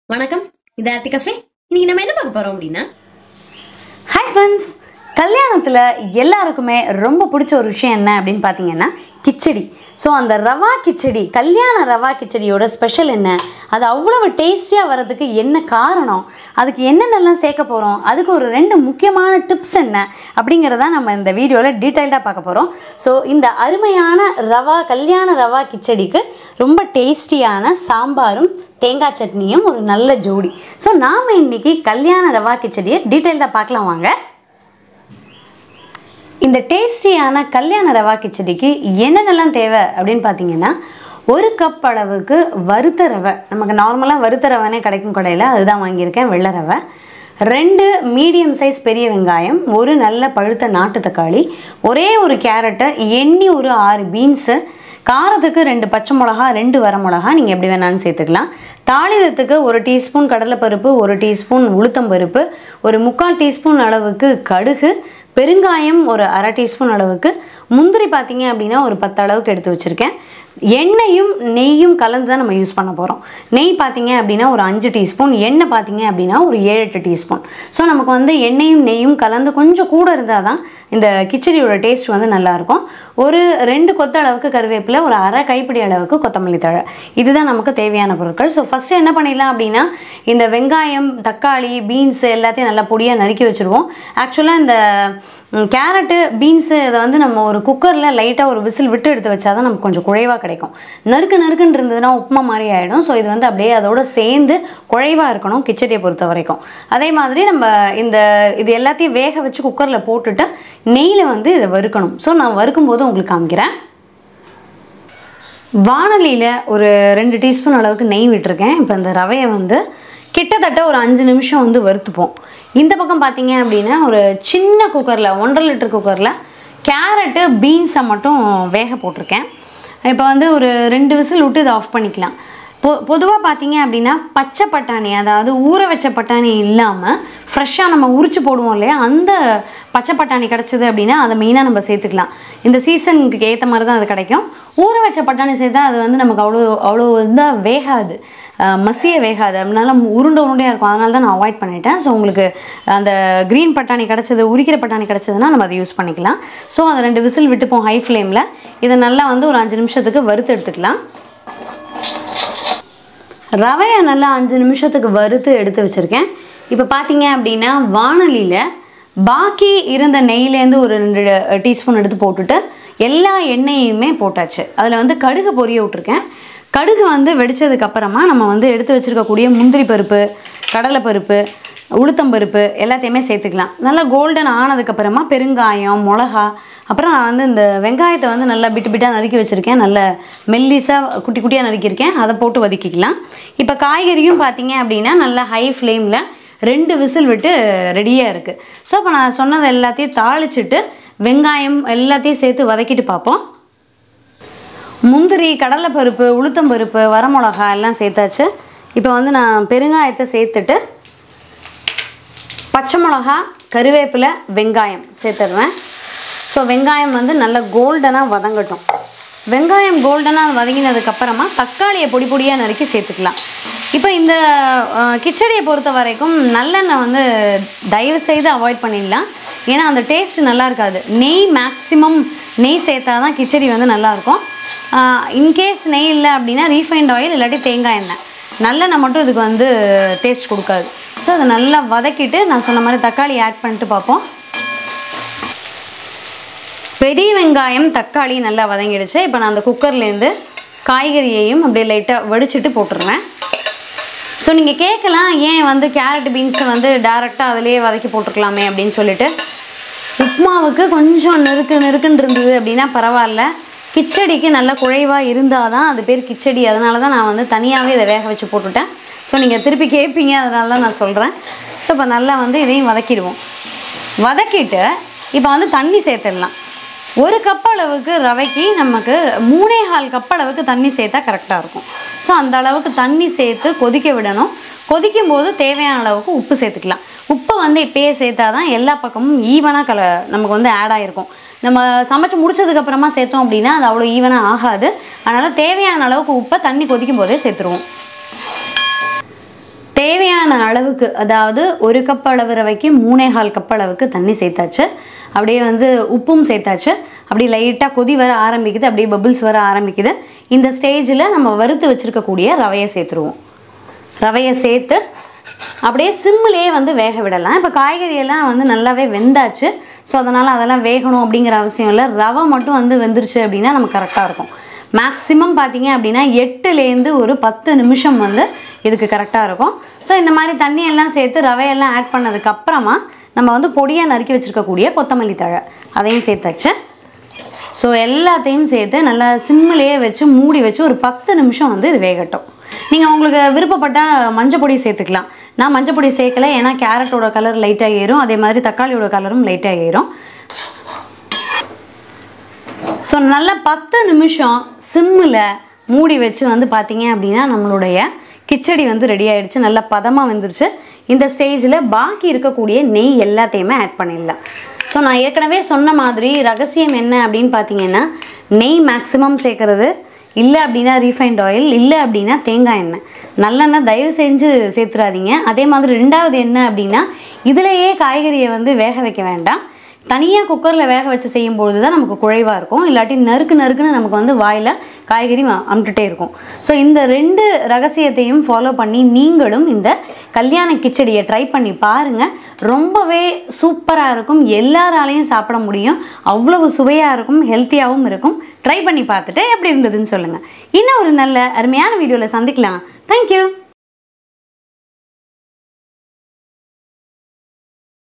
வணக்கம் இது ஆர்த்தி கஃபே இன்னைக்கு நம்ம என்ன பார்க்க போறோம் அப்படின்னா ஹாய் ஃப்ரெண்ட்ஸ் கல்யாணத்தில் எல்லாருக்குமே ரொம்ப பிடிச்ச ஒரு விஷயம் என்ன அப்படின்னு பார்த்தீங்கன்னா கிச்சடி ஸோ அந்த ரவா கிச்சடி கல்யாண ரவா கிச்சடியோட ஸ்பெஷல் என்ன அது அவ்வளவு டேஸ்டியாக வர்றதுக்கு என்ன காரணம் அதுக்கு என்னென்னலாம் சேர்க்க போகிறோம் அதுக்கு ஒரு ரெண்டு முக்கியமான டிப்ஸ் என்ன அப்படிங்கிறத நம்ம இந்த வீடியோவில் டீட்டெயில்டாக பார்க்க போகிறோம் ஸோ இந்த அருமையான ரவா கல்யாண ரவா கிச்சடிக்கு ரொம்ப டேஸ்டியான சாம்பாரும் தேங்காய் சட்னியும் ஒரு நல்ல ஜோடி ஸோ நாம் இன்னைக்கு கல்யாண ரவா கிச்சடியை டீட்டெயில்டாக பார்க்கலாம் வாங்க இந்த டேஸ்டியான கல்யாண ரவா கிச்சடிக்கு என்னென்னலாம் தேவை அப்படின்னு பார்த்தீங்கன்னா ஒரு கப் அளவுக்கு வறுத்த ரவை நமக்கு நார்மலாக வறுத்த ரவைனே கிடைக்கும் கடையில் அதுதான் வாங்கியிருக்கேன் வெள்ளை ரவை ரெண்டு மீடியம் சைஸ் பெரிய வெங்காயம் ஒரு நல்ல பழுத்த நாட்டு தக்காளி ஒரே ஒரு கேரட்டு எண்ணி ஒரு ஆறு பீன்ஸு காரத்துக்கு ரெண்டு பச்சை மிளகா ரெண்டு வர மிளகா நீங்கள் எப்படி வேணாலும் சேர்த்துக்கலாம் தாளிதத்துக்கு ஒரு டீஸ்பூன் கடலைப்பருப்பு ஒரு டீஸ்பூன் உளுத்தம்பருப்பு ஒரு முக்கால் டீஸ்பூன் அளவுக்கு கடுகு பெருங்காயம் ஒரு அரை டீஸ்பூன் அளவுக்கு முந்திரி பார்த்தீங்க அப்படின்னா ஒரு பத்து அளவுக்கு எடுத்து வச்சுருக்கேன் எண்ணெயும் நெய்யும் கலந்து தான் நம்ம யூஸ் பண்ண போகிறோம் நெய் பார்த்தீங்க அப்படின்னா ஒரு அஞ்சு டீஸ்பூன் எண்ணெய் பார்த்தீங்க அப்படின்னா ஒரு ஏழு எட்டு டீஸ்பூன் ஸோ நமக்கு வந்து எண்ணெயும் நெய்யும் கலந்து கொஞ்சம் கூட இருந்தால் தான் இந்த கிச்சடியோட டேஸ்ட் வந்து நல்லாயிருக்கும் ஒரு ரெண்டு கொத்த அளவுக்கு கருவேப்பிலை ஒரு அரை கைப்பிடி அளவுக்கு கொத்தமல்லி தழை இதுதான் நமக்கு தேவையான பொருட்கள் ஸோ ஃபஸ்ட்டு என்ன பண்ணிடலாம் அப்படின்னா இந்த வெங்காயம் தக்காளி பீன்ஸ் எல்லாத்தையும் நல்லா பொடியாக நறுக்கி வச்சுருவோம் ஆக்சுவலாக இந்த ம், கேரட்டு பீன்ஸு இதை வந்து நம்ம ஒரு குக்கரில் லைட்டாக ஒரு விசில் விட்டு எடுத்து வச்சா தான் நமக்கு கொஞ்சம் குழைவாக கிடைக்கும் நறுக்கு நறுக்குன்னு இருந்ததுன்னா உப்புமா மாதிரி ஆகிடும் ஸோ இது வந்து அப்படியே அதோட சேர்ந்து குழைவாக இருக்கணும் கிச்சடியை பொறுத்த வரைக்கும் அதே மாதிரி நம்ம இந்த இது எல்லாத்தையும் வேக வச்சு குக்கரில் போட்டுட்டு நெய்யில் வந்து இதை வறுக்கணும் ஸோ நான் வறுக்கும்போது உங்களுக்கு காமிக்கிறேன் வானலியில் ஒரு ரெண்டு டீஸ்பூன் அளவுக்கு நெய் விட்டுருக்கேன் இப்போ இந்த ரவையை வந்து கிட்டத்தட்ட ஒரு அஞ்சு நிமிஷம் வந்து வறுத்துப்போம் இந்த பக்கம் பார்த்தீங்க அப்படின்னா ஒரு சின்ன குக்கரில் ஒன்றரை லிட்டர் குக்கரில் கேரட்டு பீன்ஸை மட்டும் வேக போட்டிருக்கேன் இப்போ வந்து ஒரு ரெண்டு விசில் விட்டு இதை ஆஃப் பண்ணிக்கலாம் பொ பொதுவாக பார்த்தீங்க அப்படின்னா பச்சை பட்டாணி அதாவது ஊற வச்ச பட்டாணி இல்லாமல் ஃப்ரெஷ்ஷாக நம்ம உரிச்சு போடுவோம் இல்லையா அந்த பச்சை பட்டாணி கிடச்சிது அப்படின்னா அதை மெயினாக நம்ம சேர்த்துக்கலாம் இந்த சீசனுக்கு ஏற்ற மாதிரி தான் அது கிடைக்கும் ஊற வச்ச பட்டாணி சேர்த்தா அது வந்து நமக்கு அவ்வளோ அவ்வளோ இதாக வேகாது அஹ் மசிய வேகாது அதனால உருண்டை உருண்டையாக இருக்கும் அதனால தான் நான் அவாய்ட் பண்ணிட்டேன் ஸோ உங்களுக்கு அந்த க்ரீன் பட்டாணி கிடச்சது உரிக்கிற பட்டாணி கிடச்சதுன்னா நம்ம அதை யூஸ் பண்ணிக்கலாம் ஸோ அதை ரெண்டு விசில் விட்டுப்போம் ஹை ஃப்ளேமில் இதை நல்லா வந்து ஒரு அஞ்சு நிமிஷத்துக்கு வறுத்து எடுத்துக்கலாம் ரவையை நல்லா அஞ்சு நிமிஷத்துக்கு வறுத்து எடுத்து வச்சுருக்கேன் இப்போ பார்த்தீங்க அப்படின்னா வானலியில் பாக்கி இருந்த நெய்லேருந்து ஒரு ரெண்டு டீஸ்பூன் எடுத்து போட்டுட்டு எல்லா எண்ணெயுமே போட்டாச்சு அதில் வந்து கடுகு பொரிய விட்ருக்கேன் கடுகு வந்து வெடிச்சதுக்கு அப்புறமா நம்ம வந்து எடுத்து வச்சுருக்கக்கூடிய முந்திரி பருப்பு கடலைப்பருப்பு உளுத்தம்பருப்பு எல்லாத்தையுமே சேர்த்துக்கலாம் நல்லா கோல்டன் ஆனதுக்கப்புறமா பெருங்காயம் மிளகா அப்புறம் நான் வந்து இந்த வெங்காயத்தை வந்து நல்லா பிட்டு பிட்டாக நறுக்கி வச்சுருக்கேன் நல்ல மெல்லிஸாக குட்டி குட்டியாக நறுக்கியிருக்கேன் அதை போட்டு வதக்கிக்கலாம் இப்போ காய்கறியும் பார்த்தீங்க அப்படின்னா நல்லா ஹை ஃப்ளேமில் ரெண்டு விசில் விட்டு ரெடியாக இருக்குது ஸோ இப்போ நான் சொன்னது எல்லாத்தையும் தாளிச்சிட்டு வெங்காயம் எல்லாத்தையும் சேர்த்து வதக்கிட்டு பார்ப்போம் முந்திரி கடலைப்பருப்பு உளுத்தம்பருப்பு வரமிளகா எல்லாம் சேர்த்தாச்சு இப்போ வந்து நான் பெருங்காயத்தை சேர்த்துட்டு பச்சை மிளகா கருவேப்பிலை வெங்காயம் சேர்த்துடுறேன் ஸோ வெங்காயம் வந்து நல்ல கோல்டனாக வதங்கட்டும் வெங்காயம் கோல்டனாக வதங்கினதுக்கப்புறமா தக்காளியை பொடி பொடியாக நறுக்கி சேர்த்துக்கலாம் இப்போ இந்த அஹ், கிச்சடியை பொறுத்த வரைக்கும் நல்லெண்ணெய் வந்து தயவு செய்து அவாய்ட் பண்ணிடலாம் ஏன்னா அந்த டேஸ்ட் நல்லா இருக்காது நெய் மேக்ஸிமம் நெய் சேர்த்தா தான் கிச்சடி வந்து நல்லாயிருக்கும் இன்கேஸ் நெய் இல்லை அப்படின்னா ரீஃபைண்ட் ஆயில் இல்லாட்டி தேங்காய் எண்ணெய் நல்லெண்ணெய் மட்டும் இதுக்கு வந்து டேஸ்ட் கொடுக்காது ஸோ அதை நல்லா வதக்கிட்டு நான் சொன்ன மாதிரி தக்காளி ஆட் பண்ணிட்டு பார்ப்போம் பெரிய வெங்காயம் தக்காளி நல்லா வதங்கிடுச்சு இப்போ நான் அந்த குக்கர்லேருந்து காய்கறியையும் அப்படியே லைட்டாக வடிச்சிட்டு போட்டுருவேன் ஸோ நீங்கள் கேட்கலாம் ஏன் வந்து கேரட் பீன்ஸை வந்து டேரெக்டாக அதிலேயே வதக்கி போட்டிருக்கலாமே அப்படின்னு சொல்லிட்டு உப்மாவுக்கு கொஞ்சம் நெருக்கு நெருக்குன்னு இருந்தது அப்படின்னா பரவாயில்ல கிச்சடிக்கு நல்லா குழைவாக இருந்தால் தான் அது பேர் கிச்சடி அதனால தான் நான் வந்து தனியாகவே இதை வேக வச்சு போட்டுட்டேன் ஸோ நீங்கள் திருப்பி கேட்பீங்க அதனால தான் நான் சொல்கிறேன் ஸோ இப்போ நல்லா வந்து இதையும் வதக்கிடுவோம் வதக்கிட்டு இப்போ வந்து தண்ணி சேர்த்துடலாம் ஒரு கப் அளவுக்கு ரவைக்கு நமக்கு மூணே கால் கப் அளவுக்கு தண்ணி சேர்த்தா கரெக்டாக இருக்கும் ஸோ அந்த அளவுக்கு தண்ணி சேர்த்து கொதிக்க விடணும் கொதிக்கும் போது தேவையான அளவுக்கு உப்பு சேர்த்துக்கலாம் உப்பை வந்து இப்பயே சேர்த்தா தான் எல்லா பக்கமும் ஈவனாக கல நமக்கு வந்து ஆட் ஆகிருக்கும் நம்ம சமைச்சு முடிச்சதுக்கப்புறமா சேர்த்தோம் அப்படின்னா அது அவ்வளோ ஈவனாக ஆகாது அதனால் தேவையான அளவுக்கு உப்பை தண்ணி கொதிக்கும் போதே சேர்த்துருவோம் தேவையான அளவுக்கு அதாவது ஒரு கப் அளவு ரவைக்கு மூணே கால் கப் அளவுக்கு தண்ணி சேர்த்தாச்சு அப்படியே வந்து உப்பும் சேர்த்தாச்சு அப்படியே லைட்டாக கொதி வர ஆரம்பிக்குது அப்படியே பபிள்ஸ் வர ஆரம்பிக்குது இந்த ஸ்டேஜில் நம்ம வறுத்து வச்சுருக்கக்கூடிய ரவையை சேர்த்துருவோம் ரவையை சேர்த்து அப்படியே சிம்மிலேயே வந்து வேக விடலாம் இப்போ காய்கறியெல்லாம் வந்து நல்லாவே வெந்தாச்சு ஸோ அதனால் அதெல்லாம் வேகணும் அப்படிங்கிற அவசியம் இல்லை ரவை மட்டும் வந்து வெந்துருச்சு அப்படின்னா நமக்கு கரெக்டாக இருக்கும் மேக்ஸிமம் பார்த்தீங்க அப்படின்னா எட்டுலேருந்து ஒரு பத்து நிமிஷம் வந்து இதுக்கு கரெக்டாக இருக்கும் ஸோ இந்த மாதிரி தண்ணியெல்லாம் சேர்த்து ரவையெல்லாம் ஆட் பண்ணதுக்கு அப்புறமா நம்ம வந்து பொடியாக நறுக்கி வச்சுருக்கக்கூடிய கொத்தமல்லி தழை அதையும் சேர்த்தாச்சு ஸோ எல்லாத்தையும் சேர்த்து நல்லா சிம்மிலேயே வச்சு மூடி வச்சு ஒரு பத்து நிமிஷம் வந்து இது வேகட்டும் நீங்கள் உங்களுக்கு விருப்பப்பட்டால் மஞ்சள் பொடி சேர்த்துக்கலாம் நான் மஞ்சள் பொடி சேர்க்கல ஏன்னா கேரட்டோட கலர் லைட்டாக ஏறும் அதே மாதிரி தக்காளியோட கலரும் லைட்டாக ஏறும் ஸோ நல்லா பத்து நிமிஷம் சிம்மில் மூடி வச்சு வந்து பார்த்தீங்க அப்படின்னா நம்மளுடைய கிச்சடி வந்து ரெடி ஆயிடுச்சு நல்லா பதமாக வந்துருச்சு இந்த ஸ்டேஜில் பாக்கி இருக்கக்கூடிய நெய் எல்லாத்தையுமே ஆட் பண்ணிடலாம் ஸோ நான் ஏற்கனவே சொன்ன மாதிரி ரகசியம் என்ன அப்படின்னு பார்த்தீங்கன்னா நெய் மேக்ஸிமம் சேர்க்கறது இல்லை அப்படின்னா ரீஃபைண்ட் ஆயில் இல்லை அப்படின்னா தேங்காய் எண்ணெய் நல்லெண்ணெய் தயவு செஞ்சு சேர்த்துறாதீங்க அதே மாதிரி ரெண்டாவது என்ன அப்படின்னா இதிலேயே காய்கறியை வந்து வேக வைக்க வேண்டாம் தனியாக குக்கரில் வேக வச்சு செய்யும்பொழுது தான் நமக்கு குழைவாக இருக்கும் இல்லாட்டி நறுக்கு நறுக்குன்னு நமக்கு வந்து வாயில் காய்கறி வ- அமுட்டுட்டே இருக்கும் ஸோ இந்த ரெண்டு ரகசியத்தையும் ஃபாலோ பண்ணி நீங்களும் இந்த கல்யாண கிச்சடியை ட்ரை பண்ணி பாருங்கள் ரொம்பவே சூப்பராக இருக்கும் எல்லாராலையும் சாப்பிட முடியும் அவ்வளவு சுவையாக இருக்கும் ஹெல்த்தியாகவும் இருக்கும் ட்ரை பண்ணி பார்த்துட்டு எப்படி இருந்ததுன்னு சொல்லுங்கள் இன்னும் ஒரு நல்ல அருமையான வீடியோவில் சந்திக்கலாம் தேங்க்யூ